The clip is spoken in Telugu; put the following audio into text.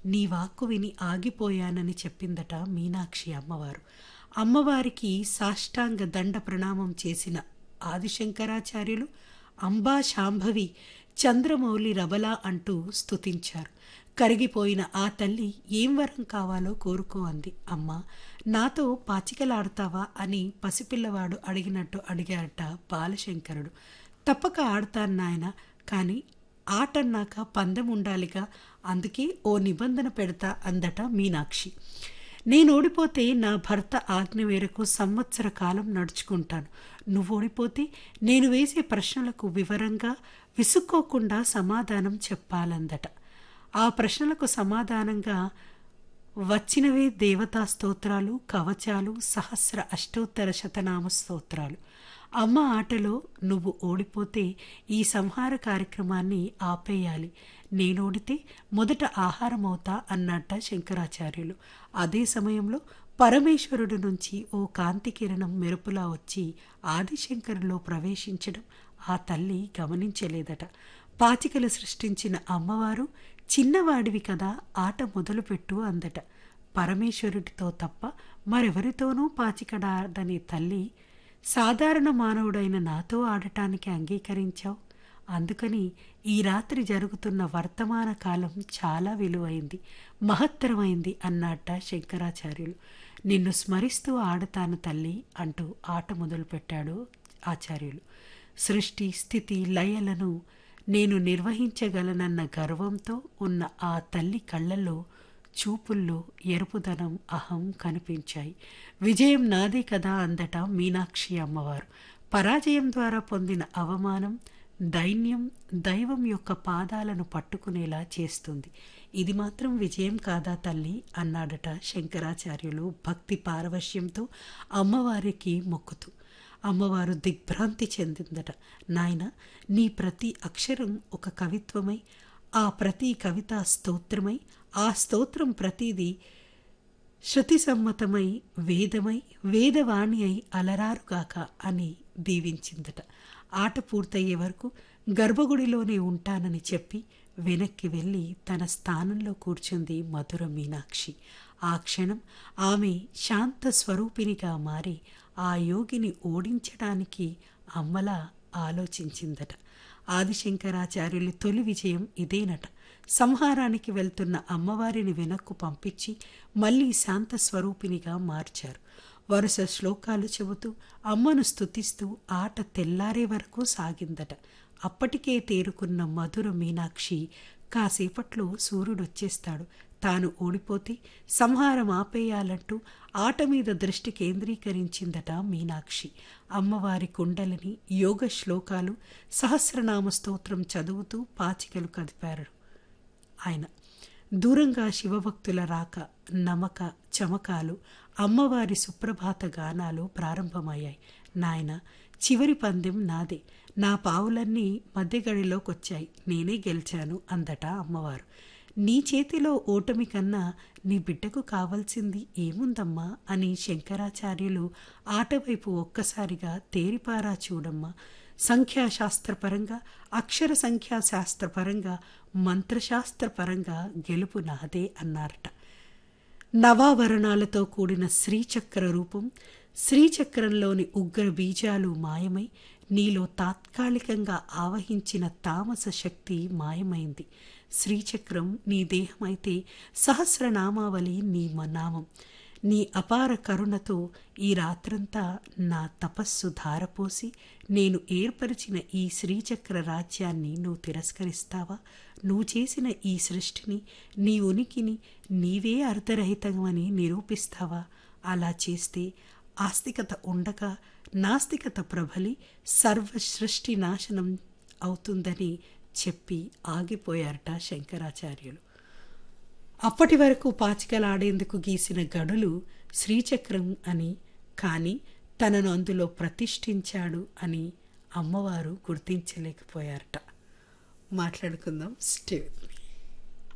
నీ వాక్కు విని ఆగిపోయానని చెప్పిందట మీనాక్షి అమ్మవారు అమ్మవారికి సాష్టాంగ దండ ప్రణామం చేసిన ఆదిశంకరాచార్యులు అంబా శాంభవి చంద్రమౌళి రబల అంటూ స్తుతించారు కరిగిపోయిన ఆ తల్లి ఏం వరం కావాలో కోరుకో అంది అమ్మ నాతో పాచికలాడతావా అని పసిపిల్లవాడు అడిగినట్టు అడిగారట బాలశంకరుడు తప్పక ఆడతాను నాయన కానీ ఆటన్నాక పందెం ఉండాలిగా అందుకే ఓ నిబంధన పెడతా అందట మీనాక్షి నేను ఓడిపోతే నా భర్త ఆజ్ఞ మేరకు సంవత్సర కాలం నడుచుకుంటాను నువ్వు ఓడిపోతే నేను వేసే ప్రశ్నలకు వివరంగా విసుక్కోకుండా సమాధానం చెప్పాలందట ఆ ప్రశ్నలకు సమాధానంగా వచ్చినవే దేవతా స్తోత్రాలు కవచాలు సహస్ర అష్టోత్తర శతనామ స్తోత్రాలు అమ్మ ఆటలో నువ్వు ఓడిపోతే ఈ సంహార కార్యక్రమాన్ని ఆపేయాలి నేనోడితే మొదట ఆహారం అవుతా అన్నట్ట శంకరాచార్యులు అదే సమయంలో పరమేశ్వరుడి నుంచి ఓ కాంతి కిరణం మెరుపులా వచ్చి ఆదిశంకరులో ప్రవేశించడం ఆ తల్లి గమనించలేదట పాచికలు సృష్టించిన అమ్మవారు చిన్నవాడివి కదా ఆట మొదలుపెట్టు అందట పరమేశ్వరుడితో తప్ప మరెవరితోనూ పాచికడాడని తల్లి సాధారణ మానవుడైన నాతో ఆడటానికి అంగీకరించావు అందుకని ఈ రాత్రి జరుగుతున్న వర్తమాన కాలం చాలా విలువైంది మహత్తరమైంది అన్నట్ట శంకరాచార్యులు నిన్ను స్మరిస్తూ ఆడతాను తల్లి అంటూ ఆట మొదలుపెట్టాడు ఆచార్యులు సృష్టి స్థితి లయలను నేను నిర్వహించగలనన్న గర్వంతో ఉన్న ఆ తల్లి కళ్ళల్లో చూపుల్లో ఎరుపుదనం అహం కనిపించాయి విజయం నాదే కదా అందట మీనాక్షి అమ్మవారు పరాజయం ద్వారా పొందిన అవమానం దైన్యం దైవం యొక్క పాదాలను పట్టుకునేలా చేస్తుంది ఇది మాత్రం విజయం కాదా తల్లి అన్నాడట శంకరాచార్యులు భక్తి పారవశ్యంతో అమ్మవారికి మొక్కుతూ అమ్మవారు దిగ్భ్రాంతి చెందిందట నాయన నీ ప్రతి అక్షరం ఒక కవిత్వమై ఆ ప్రతి కవిత స్తోత్రమై ఆ స్తోత్రం ప్రతిదీ శృతి సమ్మతమై వేదమై వేదవాణి అయి అలరారుగాక అని దీవించిందట ఆట పూర్తయ్యే వరకు గర్భగుడిలోనే ఉంటానని చెప్పి వెనక్కి వెళ్ళి తన స్థానంలో కూర్చుంది మధుర మీనాక్షి ఆ క్షణం ఆమె శాంత స్వరూపినిగా మారి ఆ యోగిని ఓడించడానికి అమ్మలా ఆలోచించిందట ఆదిశంకరాచార్యులు తొలి విజయం ఇదేనట సంహారానికి వెళ్తున్న అమ్మవారిని వెనక్కు పంపించి మళ్ళీ శాంత స్వరూపినిగా మార్చారు వరుస శ్లోకాలు చెబుతూ అమ్మను స్తుతిస్తూ ఆట తెల్లారే వరకు సాగిందట అప్పటికే తేరుకున్న మధుర మీనాక్షి కాసేపట్లో సూర్యుడొచ్చేస్తాడు తాను ఓడిపోతే సంహారం ఆపేయాలంటూ ఆట మీద దృష్టి కేంద్రీకరించిందట మీనాక్షి అమ్మవారి కుండలిని యోగ శ్లోకాలు సహస్రనామ స్తోత్రం చదువుతూ పాచికలు కదిపారు ఆయన దూరంగా శివభక్తుల రాక నమక చమకాలు అమ్మవారి సుప్రభాత గానాలు ప్రారంభమయ్యాయి నాయన చివరి పందెం నాదే నా పావులన్నీ మధ్యగడిలోకొచ్చాయి నేనే గెలిచాను అందట అమ్మవారు నీ చేతిలో ఓటమి కన్నా నీ బిడ్డకు కావలసింది ఏముందమ్మా అని శంకరాచార్యులు ఆటవైపు ఒక్కసారిగా తేరిపారా చూడమ్మా సంఖ్యాశాస్త్రపరంగా అక్షర సంఖ్యాశాస్త్రపరంగా మంత్రశాస్త్రపరంగా గెలుపు నాదే అన్నారట నవావరణాలతో కూడిన శ్రీచక్ర రూపం శ్రీచక్రంలోని ఉగ్ర బీజాలు మాయమై నీలో తాత్కాలికంగా ఆవహించిన తామస శక్తి మాయమైంది శ్రీచక్రం నీ దేహమైతే సహస్రనామావళి నీ నామం నీ అపార కరుణతో ఈ రాత్రంతా నా తపస్సు ధారపోసి నేను ఏర్పరిచిన ఈ శ్రీచక్ర రాజ్యాన్ని నువ్వు తిరస్కరిస్తావా నువ్వు చేసిన ఈ సృష్టిని నీ ఉనికిని నీవే అర్థరహితమని నిరూపిస్తావా అలా చేస్తే ఆస్తికత ఉండగా నాస్తికత ప్రబలి సర్వ సృష్టి నాశనం అవుతుందని చెప్పి ఆగిపోయారట శంకరాచార్యులు అప్పటి వరకు పాచికలాడేందుకు గీసిన గడులు శ్రీచక్రం అని కానీ తనను అందులో ప్రతిష్ఠించాడు అని అమ్మవారు గుర్తించలేకపోయారట మాట్లాడుకుందాం స్టే